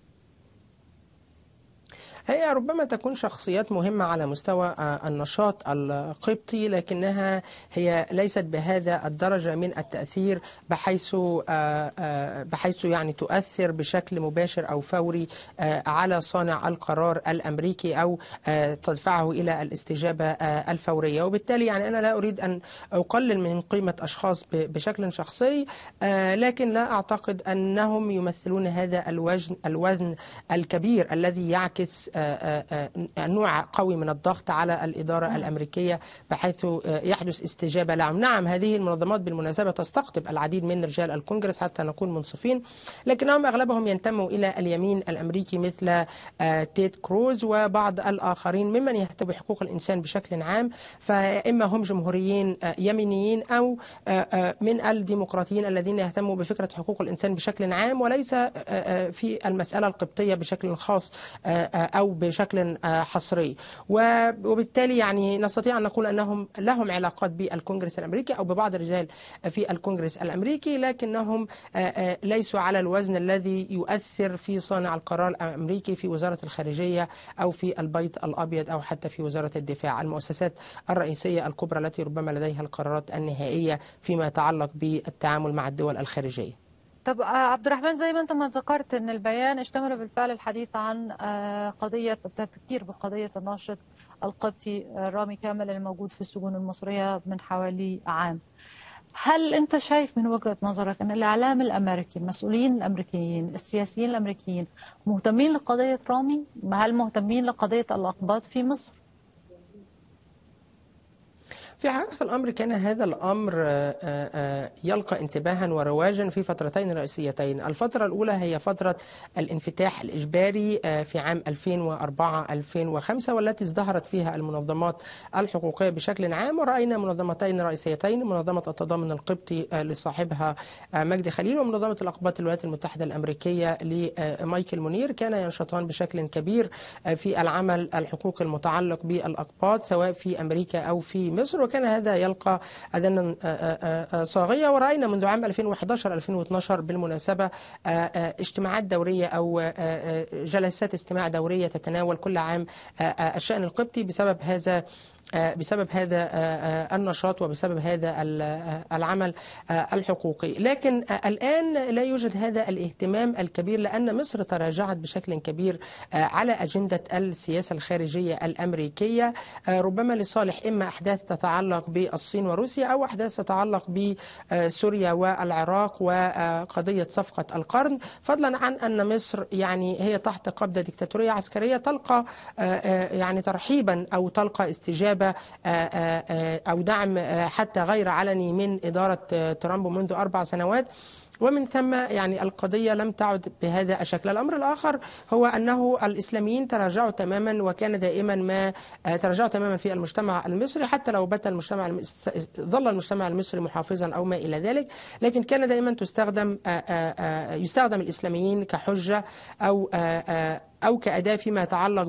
هي ربما تكون شخصيات مهمة على مستوى آه، النشاط القبطي لكنها هي ليست بهذا الدرجة من التأثير بحيث آه، آه، بحيث يعني تؤثر بشكل مباشر أو فوري آه، على صانع القرار الأمريكي أو آه، تدفعه إلى الاستجابة آه، الفورية وبالتالي يعني أنا لا أريد أن أقلل من قيمة أشخاص ب- بشكل شخصي آه، لكن لا أعتقد أنهم يمثلون هذا الوزن الوزن الكبير الذي يعكس آه، آه، آه، نوع قوي من الضغط على الإدارة الأمريكية بحيث آه، يحدث استجابة لهم نعم هذه المنظمات بالمناسبة تستقطب العديد من رجال الكونجرس حتى نكون منصفين لكنهم أغلبهم ينتموا إلى اليمين الأمريكي مثل آه، تيد كروز وبعض الآخرين ممن يهتموا بحقوق الإنسان بشكل عام فإما هم جمهوريين آه، يمينيين أو آه، آه، من الديمقراطيين الذين يهتموا بفكرة حقوق الإنسان بشكل عام وليس آه، آه، في المسألة القبطية بشكل خاص آه، آه، أو بشكل آه، حصري و- وبالتالي يعني نستطيع أن نقول أنهم لهم علاقات بالكونجرس الأمريكي أو ببعض الرجال في الكونجرس الأمريكي لكنهم آه، آه، ليسوا على الوزن الذي يؤثر في صانع القرار الأمريكي في وزارة الخارجية أو في البيت الأبيض أو حتى في وزارة الدفاع المؤسسات الرئيسية الكبرى التي ربما لديها القرارات النهائية فيما يتعلق بالتعامل مع الدول الخارجية طب آه، عبد الرحمن زي ما انت ما ذكرت ان البيان اشتمل بالفعل الحديث عن آه، قضيه التذكير بقضيه الناشط القبطي آه، رامي كامل الموجود في السجون المصريه من حوالي عام. هل انت شايف من وجهه نظرك ان الاعلام الامريكي المسؤولين الامريكيين السياسيين الامريكيين مهتمين لقضيه رامي؟ هل مهتمين لقضيه الاقباط في مصر؟ في حقيقة الأمر كان هذا الأمر آه، آه، يلقى انتباها ورواجا في فترتين رئيسيتين الفترة الأولى هي فترة الانفتاح الإجباري آه، في عام 2004-2005 والتي ازدهرت فيها المنظمات الحقوقية بشكل عام ورأينا منظمتين رئيسيتين منظمة التضامن القبطي آه، لصاحبها آه، مجدي خليل ومنظمة الأقباط الولايات المتحدة الأمريكية لمايكل منير كان ينشطان بشكل كبير آه، في العمل الحقوقي المتعلق بالأقباط سواء في أمريكا أو في مصر وكان هذا يلقى أذانا آه، آه، آه، صاغية ورأينا منذ عام 2011-2012 بالمناسبة آه، آه، اجتماعات دورية أو آه، آه، جلسات استماع دورية تتناول كل عام آه، آه، الشأن القبطي بسبب هذا آه، بسبب هذا آه، آه، النشاط وبسبب هذا ال- آه، العمل آه، الحقوقي لكن آه، الآن لا يوجد هذا الاهتمام الكبير لأن مصر تراجعت بشكل كبير آه، على أجندة السياسة الخارجية الأمريكية آه، ربما لصالح إما أحداث تتعلق بالصين وروسيا أو أحداث تتعلق بسوريا والعراق وقضية صفقة القرن فضلا عن أن مصر يعني هي تحت قبضة ديكتاتورية عسكرية تلقى آه، آه، يعني ترحيبا أو تلقى استجابة آه، آه، آه، أو دعم آه، حتى غير علني من إدارة آه، ترامب منذ أربع سنوات ومن ثم يعني القضية لم تعد بهذا الشكل الأمر الآخر هو أنه الإسلاميين تراجعوا تماما وكان دائما ما آه، تراجعوا تماما في المجتمع المصري حتى لو بات المجتمع المس- ظل المجتمع المصري محافظا أو ما إلى ذلك لكن كان دائما تستخدم آه، آه، آه، يستخدم الإسلاميين كحجة أو آه، آه، أو كأداة فيما يتعلق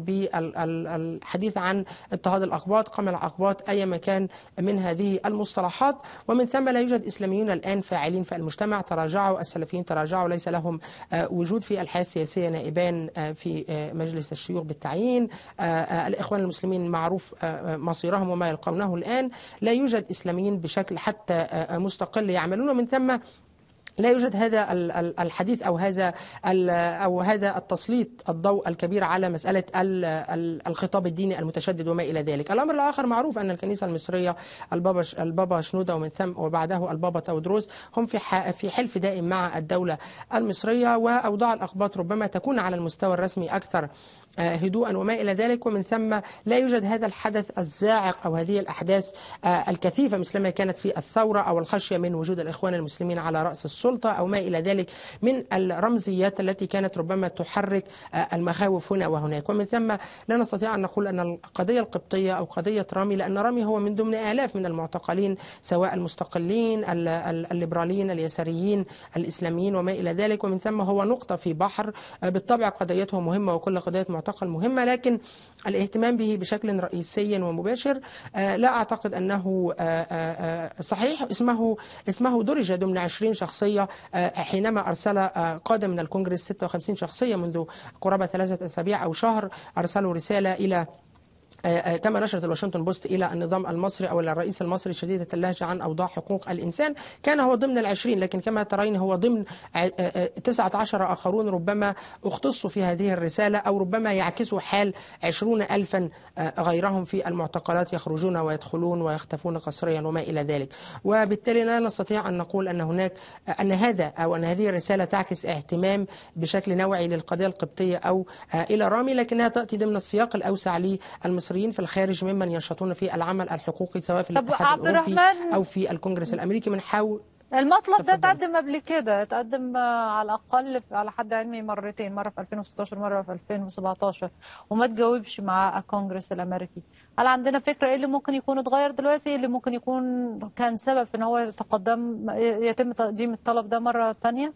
بالحديث عن اضطهاد الأقباط قمع الأقباط أي مكان من هذه المصطلحات ومن ثم لا يوجد إسلاميون الآن فاعلين في المجتمع تراجعوا السلفيين تراجعوا ليس لهم آه، وجود في الحياة السياسية نائبان آه، في آه، مجلس الشيوخ بالتعيين آه، آه، الإخوان المسلمين معروف آه، آه، مصيرهم وما يلقونه الآن لا يوجد إسلاميين بشكل حتى آه، آه، مستقل يعملون ومن ثم لا يوجد هذا ال- ال- الحديث او هذا ال- او هذا التسليط الضوء الكبير على مساله ال- ال- الخطاب الديني المتشدد وما الى ذلك. الامر الاخر معروف ان الكنيسه المصريه البابا ش- البابا شنوده ومن ثم وبعده البابا تودروس هم في ح- في حلف دائم مع الدوله المصريه واوضاع الاقباط ربما تكون على المستوى الرسمي اكثر آه، هدوءا وما إلى ذلك ومن ثم لا يوجد هذا الحدث الزاعق أو هذه الأحداث آه، الكثيفة مثلما كانت في الثورة أو الخشية من وجود الإخوان المسلمين على رأس السلطة أو ما إلى ذلك من الرمزيات التي كانت ربما تحرك آه، المخاوف هنا وهناك ومن ثم لا نستطيع أن نقول أن القضية القبطية أو قضية رامي لأن رامي هو من ضمن آلاف من المعتقلين سواء المستقلين ال- ال- الليبراليين اليساريين الإسلاميين وما إلى ذلك ومن ثم هو نقطة في بحر آه، بالطبع قضيته مهمة وكل قضية معتقل مهمة لكن الاهتمام به بشكل رئيسي ومباشر آه، لا أعتقد أنه آه، آه، آه، صحيح اسمه اسمه درج ضمن 20 شخصية آه، حينما أرسل آه، قادة من الكونغرس 56 شخصية منذ قرابة ثلاثة أسابيع أو شهر أرسلوا رسالة إلى كما نشرت الواشنطن بوست إلى النظام المصري أو إلى الرئيس المصري شديدة اللهجة عن أوضاع حقوق الإنسان كان هو ضمن العشرين لكن كما ترين هو ضمن تسعة عشر آخرون ربما اختصوا في هذه الرسالة أو ربما يعكسوا حال عشرون ألفا غيرهم في المعتقلات يخرجون ويدخلون ويختفون قسريا وما إلى ذلك وبالتالي لا نستطيع أن نقول أن هناك أن هذا أو أن هذه الرسالة تعكس اهتمام بشكل نوعي للقضية القبطية أو إلى رامي لكنها تأتي ضمن السياق الأوسع للمصريين في الخارج ممن ينشطون في العمل الحقوقي سواء في طب الاتحاد عبد الأوروبي الرحمن أو في الكونجرس الأمريكي من حول المطلب ده تفضل. تقدم قبل كده تقدم آه، على الاقل في- على حد علمي مرتين مره في 2016 مره في 2017 وما تجاوبش مع الكونجرس الامريكي هل عندنا فكره ايه اللي ممكن يكون اتغير دلوقتي ايه اللي ممكن يكون كان سبب في ان هو يتقدم يتم تقديم الطلب ده مره تانية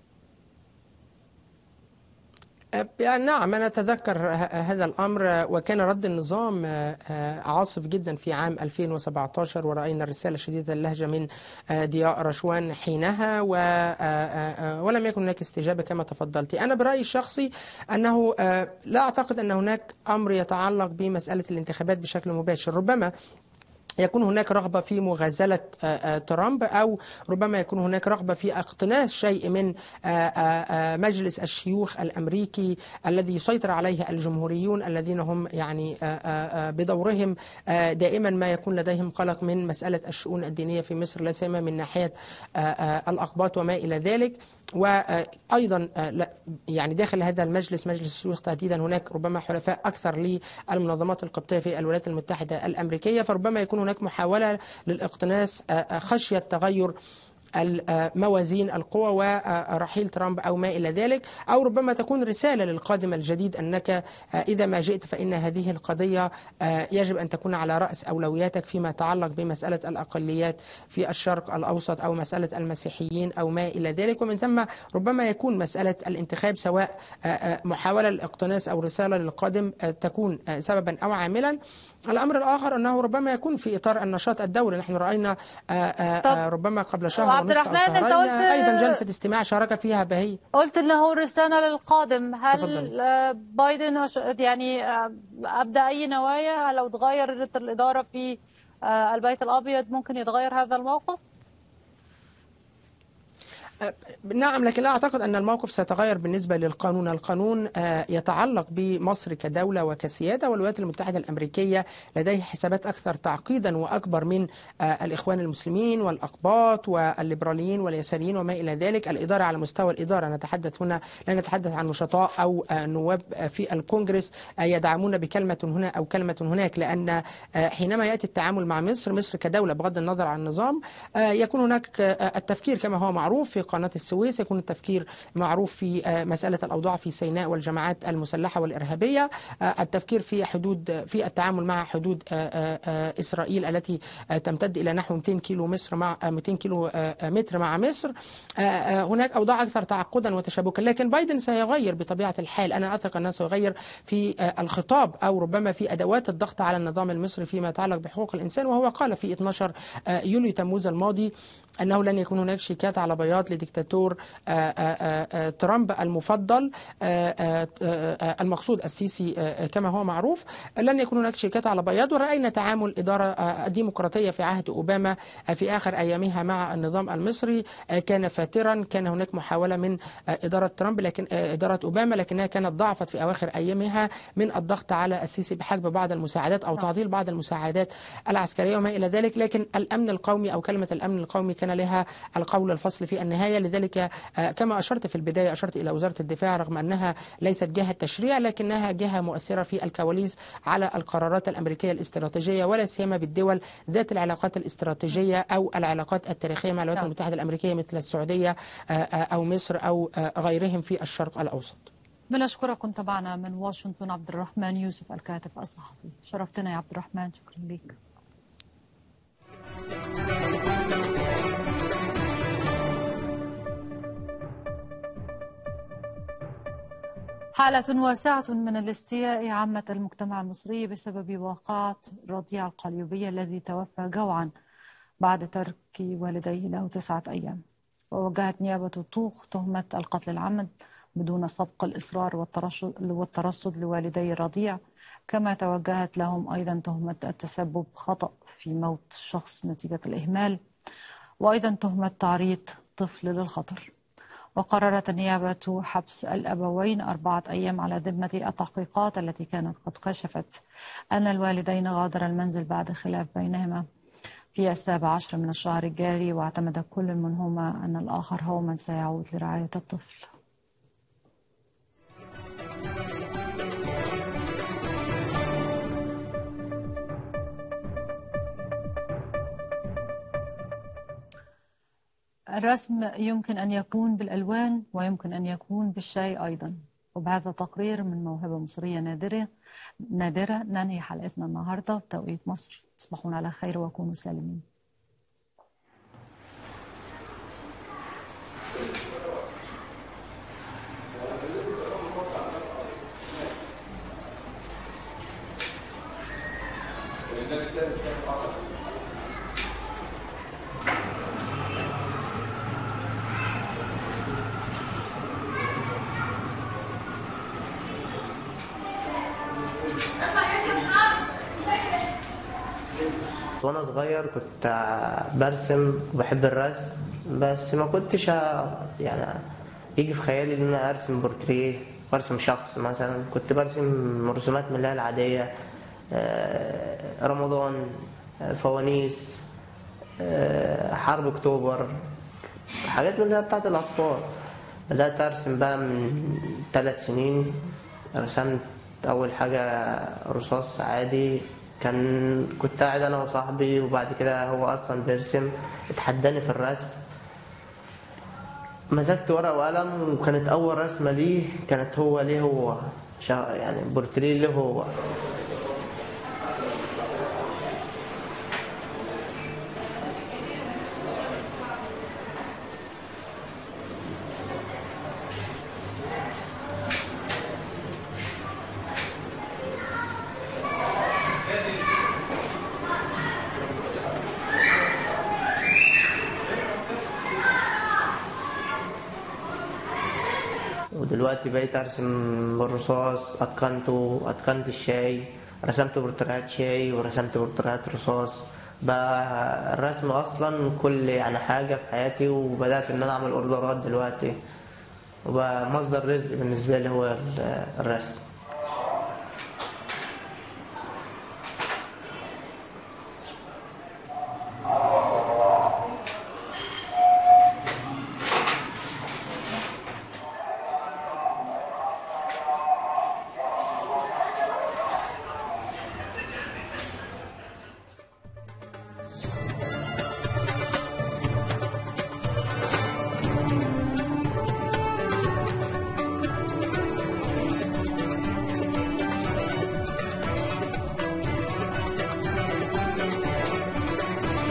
أه، نعم أنا أتذكر ه- هذا الأمر أه، وكان رد النظام أه، أه، عاصف جدا في عام 2017 ورأينا الرسالة شديدة اللهجة من أه، ضياء رشوان حينها و- أه، أه، أه، ولم يكن هناك استجابة كما تفضلت أنا برأيي الشخصي أنه أه، لا أعتقد أن هناك أمر يتعلق بمسألة الانتخابات بشكل مباشر ربما يكون هناك رغبة في مغازلة آه، آه، ترامب أو ربما يكون هناك رغبة في اقتناص شيء من آه، آه، آه، مجلس الشيوخ الأمريكي الذي يسيطر عليه الجمهوريون الذين هم يعني آه، آه، آه، بدورهم آه، دائما ما يكون لديهم قلق من مسألة الشؤون الدينية في مصر لا سيما من ناحية آه، آه، الأقباط وما إلى ذلك وايضا آه، لا- يعني داخل هذا المجلس مجلس الشيوخ تحديدا هناك ربما حلفاء اكثر للمنظمات القبطيه في الولايات المتحده الامريكيه فربما يكون هناك محاوله للاقتناص آه، آه، خشيه تغير الموازين القوى ورحيل ترامب أو ما إلى ذلك أو ربما تكون رسالة للقادم الجديد أنك آه، إذا ما جئت فإن هذه القضية آه، يجب أن تكون على رأس أولوياتك فيما يتعلق بمسألة الأقليات في الشرق الأوسط أو مسألة المسيحيين أو ما إلى ذلك ومن ثم ربما يكون مسألة الانتخاب سواء آه، آه، محاولة للاقتناص أو رسالة للقادم آه، تكون آه، سببا أو عاملا الأمر الآخر أنه ربما يكون في إطار النشاط الدولي نحن رأينا آه، آه، طب، آه، ربما قبل شهر عبد ونصف أو الرحمن، أنت شهرين قلت- أيضا جلسة استماع شارك فيها بهي قلت انه رسالة للقادم هل تفضل. آه، بايدن أش- يعني آه، ابدا اي نوايا لو تغيرت الاداره في آه، البيت الابيض ممكن يتغير هذا الموقف نعم لكن لا أعتقد أن الموقف سيتغير بالنسبة للقانون القانون آه، يتعلق بمصر كدولة وكسيادة والولايات المتحدة الأمريكية لديها حسابات أكثر تعقيدا وأكبر من آه، الإخوان المسلمين والأقباط والليبراليين واليساريين وما إلى ذلك الإدارة على مستوى الإدارة نتحدث هنا لا نتحدث عن نشطاء أو آه، نواب آه، في الكونغرس آه، يدعمون بكلمة هنا أو كلمة هناك لأن آه، حينما يأتي التعامل مع مصر مصر كدولة بغض النظر عن النظام آه، يكون هناك آه، التفكير كما هو معروف في قناة السويس يكون التفكير معروف في آه، مسألة الأوضاع في سيناء والجماعات المسلحة والإرهابية آه، التفكير في حدود في التعامل مع حدود آه، آه، آه، إسرائيل التي آه، تمتد إلى نحو 200 كيلو مصر مع آه، 200 كيلو آه، آه، متر مع مصر آه، آه، هناك أوضاع أكثر تعقدا وتشابكا لكن بايدن سيغير بطبيعة الحال أنا أثق أنه سيغير في آه، الخطاب أو ربما في أدوات الضغط على النظام المصري فيما يتعلق بحقوق الإنسان وهو قال في 12 آه، يوليو تموز الماضي أنه لن يكون هناك شيكات على بياض لديكتاتور آه، آه، آه، ترامب المفضل آه، آه، آه، المقصود السيسي آه، كما هو معروف لن يكون هناك شيكات على بياض ورأينا تعامل إدارة آه، الديمقراطية في عهد أوباما آه، في آخر أيامها مع النظام المصري آه، كان فاترا كان هناك محاولة من آه، إدارة ترامب لكن آه، إدارة أوباما لكنها كانت ضعفت في أواخر أيامها من الضغط على السيسي بحجب بعض المساعدات أو تعطيل بعض المساعدات العسكرية وما إلى ذلك لكن الأمن القومي أو كلمة الأمن القومي كان لها القول الفصل في النهاية لذلك آه، كما أشرت في البداية أشرت إلى وزارة الدفاع رغم أنها ليست جهة تشريع لكنها جهة مؤثرة في الكواليس على القرارات الأمريكية الاستراتيجية ولا سيما بالدول ذات العلاقات الاستراتيجية أو العلاقات التاريخية مع الولايات نعم. المتحدة الأمريكية مثل السعودية آه، آه، أو مصر أو آه، غيرهم في الشرق الأوسط بنشكرك كنت معنا من واشنطن عبد الرحمن يوسف الكاتب الصحفي شرفتنا يا عبد الرحمن شكرا لك حالة واسعة من الاستياء عمت المجتمع المصري بسبب واقعة رضيع القليوبية الذي توفى جوعا بعد ترك والديه له تسعة أيام ووجهت نيابة طوخ تهمة القتل العمد بدون سبق الإصرار والترشد, والترصد لوالدي الرضيع كما توجهت لهم أيضا تهمة التسبب خطأ في موت شخص نتيجة الإهمال وأيضا تهمة تعريض طفل للخطر وقررت النيابة حبس الأبوين أربعة أيام على ذمة التحقيقات التي كانت قد كشفت أن الوالدين غادر المنزل بعد خلاف بينهما في السابع عشر من الشهر الجاري واعتمد كل منهما أن الآخر هو من سيعود لرعاية الطفل الرسم يمكن أن يكون بالألوان ويمكن أن يكون بالشاي أيضا وبهذا تقرير من موهبة مصرية نادرة نادرة ننهي حلقتنا النهاردة بتوقيت مصر تصبحون على خير وكونوا سالمين وانا صغير كنت برسم وبحب الرسم بس ما كنتش ه- يعني يجي في خيالي ان انا ارسم بورتريه وارسم شخص مثلا كنت برسم رسومات من اللي هي العاديه آه، رمضان آه، فوانيس آه، حرب اكتوبر حاجات من اللي هي بتاعت الاطفال بدات ارسم بقى من ثلاث سنين رسمت اول حاجه رصاص عادي كان كنت قاعد انا وصاحبي وبعد كده هو اصلا بيرسم اتحداني في الرسم مسكت ورقه وقلم وكانت اول رسمه ليه كانت هو ليه هو شا- يعني بورتريه ليه هو ودلوقتي بقيت ارسم بالرصاص اتقنته اتقنت الشاي رسمت بورتريهات شاي ورسمت بورتريهات رصاص بقى الرسم اصلا كل يعني حاجه في حياتي وبدات ان انا اعمل اوردرات دلوقتي وبقى مصدر رزق بالنسبه لي هو ال- الرسم